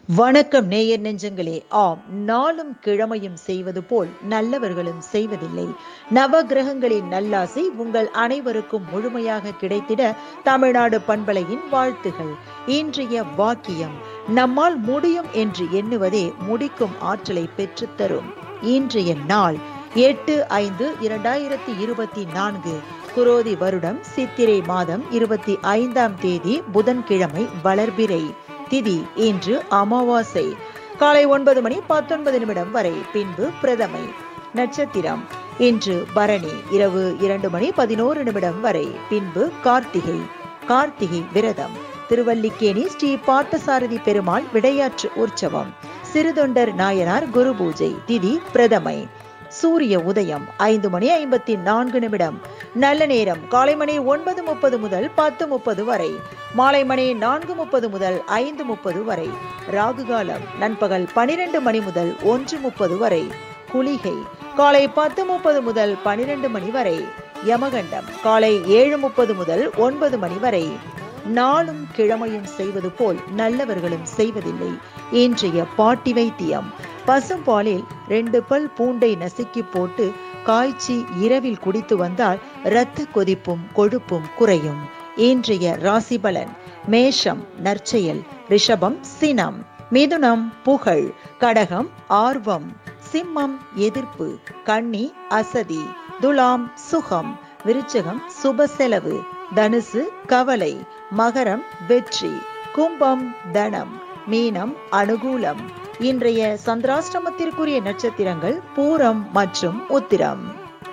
வணக்கம் நேயர் நெஞ்சங்களே ஆம் நாளும் கிழமையும் செய்வது போல் நல்லவர்களும் செய்வதில்லை நவ கிரகங்களின் நல்லாசை உங்கள் அனைவருக்கும் முழுமையாக கிடைத்திட தமிழ்நாடு பண்பலையின் வாழ்த்துகள் இன்றைய வாக்கியம் நம்மால் முடியும் என்று எண்ணுவதே முடிக்கும் ஆற்றலை பெற்றுத்தரும் இன்றைய நாள் எட்டு ஐந்து இரண்டாயிரத்தி இருபத்தி நான்கு குரோதி வருடம் சித்திரை மாதம் இருபத்தி ஐந்தாம் தேதி புதன்கிழமை வளர்பிறை திதி இன்று அமாவாசை காலை ஒன்பது மணி பத்தொன்பது நிமிடம் வரை பின்பு பிரதமை நட்சத்திரம் இன்று பரணி இரவு இரண்டு மணி பதினோரு நிமிடம் வரை பின்பு கார்த்திகை கார்த்திகை விரதம் திருவல்லிக்கேணி ஸ்ரீ பார்த்தசாரதி பெருமாள் விடையாற்று உற்சவம் சிறுதொண்டர் நாயனார் குரு பூஜை திதி பிரதமை சூரிய உதயம் ஐந்து மணி ஐம்பத்தி நான்கு நிமிடம் நல்ல நேரம் காலை மணி ஒன்பது முப்பது முதல் பத்து முப்பது வரை மாலை மணி நான்கு முப்பது முதல் ஐந்து முப்பது வரை ராகு காலம் நண்பகல் பனிரெண்டு மணி முதல் ஒன்று முப்பது வரை குளிகை காலை பத்து முப்பது முதல் பனிரெண்டு மணி வரை யமகண்டம் காலை ஏழு முப்பது முதல் ஒன்பது மணி வரை நாளும் கிழமையும் செய்வது போல் நல்லவர்களும் செய்வதில்லை இன்றைய பாட்டி வைத்தியம் பசும்பாலில் ரெண்டு பல் பூண்டை நசுக்கி போட்டு காய்ச்சி இரவில் குடித்து வந்தால் இரத்த கொதிப்பும் கொழுப்பும் குறையும் இன்றைய ராசி பலன் மேஷம் நற்செயல் ரிஷபம் சினம் மிதுனம் புகழ் கடகம் ஆர்வம் சிம்மம் எதிர்ப்பு கன்னி அசதி துலாம் சுகம் விருச்சகம் சுப செலவு தனுசு கவலை மகரம் வெற்றி கும்பம் தனம் மீனம் அனுகூலம் இன்றைய சந்திராஷ்டமத்திற்குரிய நட்சத்திரங்கள் பூரம் மற்றும் உத்திரம்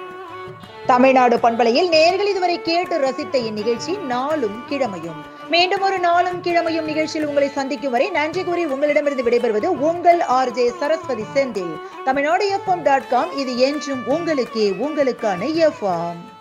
தமிழ்நாடு பண்பலையில் நேர்கள் இதுவரை கேட்டு ரசித்த இந்நிகழ்ச்சி நாளும் கிழமையும் மீண்டும் ஒரு நாளும் கிழமையும் நிகழ்ச்சியில் உங்களை சந்திக்கும் வரை நன்றி கூறி உங்களிடமிருந்து விடைபெறுவது உங்கள் R J Saraswathi Senthil Tamil Nadu FM dot com இது என்றும் உங்களுக்கே உங்களுக்கான எஃப்எம்